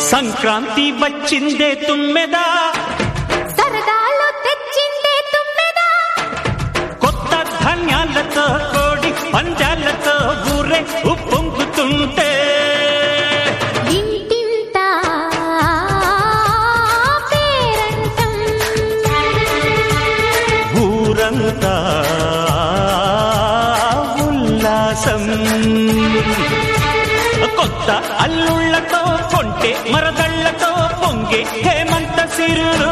సంక్రాంతి వచ్చిందే తుమ్మెదా సరదాలు తెచ్చిందే తుమ్మెదా కొత్త ధాన్యాలతో కోడి పంజాలతో ఊరే ఉప్పొంగుతుంటే ఇంటింటా పేరంటం ఊరంతా ఉల్లాసం కొత్త అల్లుళ్ళతో కొంటే మరదళ్ళతో పొంగే హేమంత సిరులు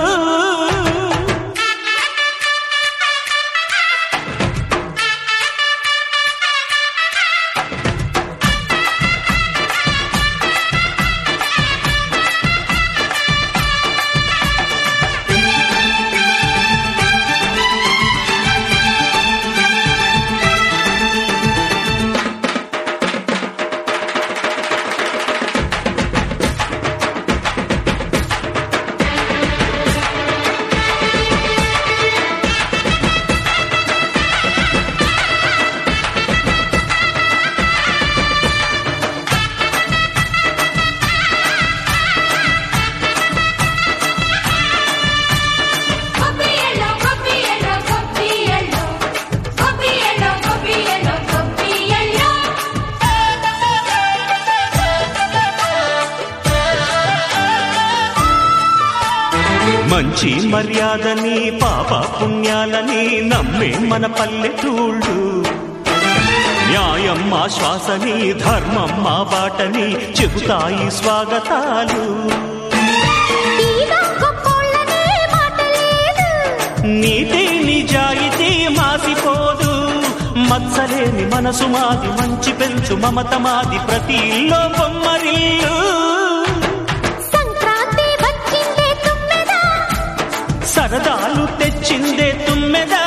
కొబ్బియలో కొబ్బియలో కొబ్బియలో కొబ్బియలో కొబ్బియలో కొబ్బియలో మంచి మర్యాదని పాప పుణ్యాలని నమ్మే మన పల్లెటూళ్ళు న్యాయం మా శ్వాసని ధర్మం మా బాటని చెబుతాయి స్వాగతాలు తీగా గొప్పోళ్ళనే మాట లేదు నీతి నిజాయితీ మాసిపోదు మత్సలేని మనసు మాది మంచి పెంచు మమత మాది ప్రతి ఇల్లో బొమ్మరిల్లు సంక్రాంతి వచ్చిందే తుమ్మెదా సరదాలు తెచ్చిందే తుమ్మెదా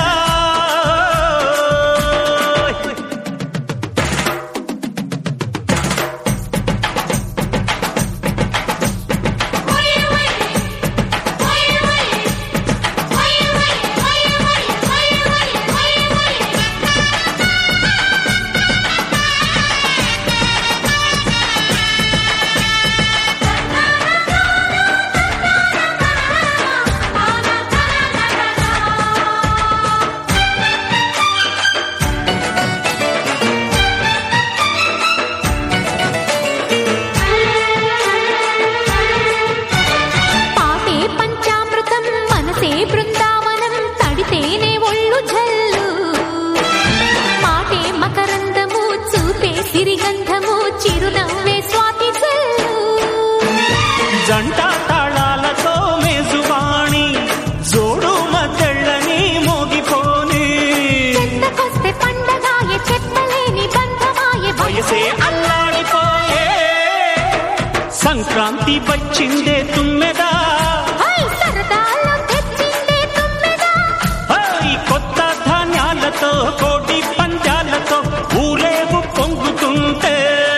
పాటే పంచామృతం మనసే బృందావనం తడితేనే ఒళ్ళు జల్లు మాటే మకరందము చూపే సిరిగంధము చిరునవ్వే స్వాతి జల్లు జంట తాళాలతో మేజువాణి జోడు మద్దళ్ళని మోగిపోని చెంతకొస్తే పండగాయ చెప్పలేని బంధమాయ వయసే అల్లాడిపోయే సంక్రాంతి వచ్చిందే తుమ్మెదా హై సరదాలో తెచ్చిందే తుమ్మెదా హై కొత్త ధాన్యాలతో కోటి పంజాలతో ఊరేగు పొంగుతుంటే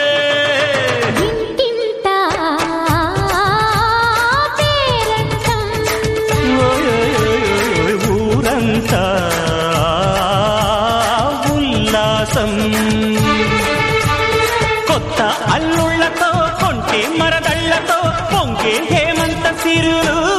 ఇంటింటా పేరంటం ఓయ్ ఊరంతా ఉల్లాసం కొత్త అల్లుళ్ళతో కొంటే మరదళ్ళతో పొంగే హేమంత సిరులు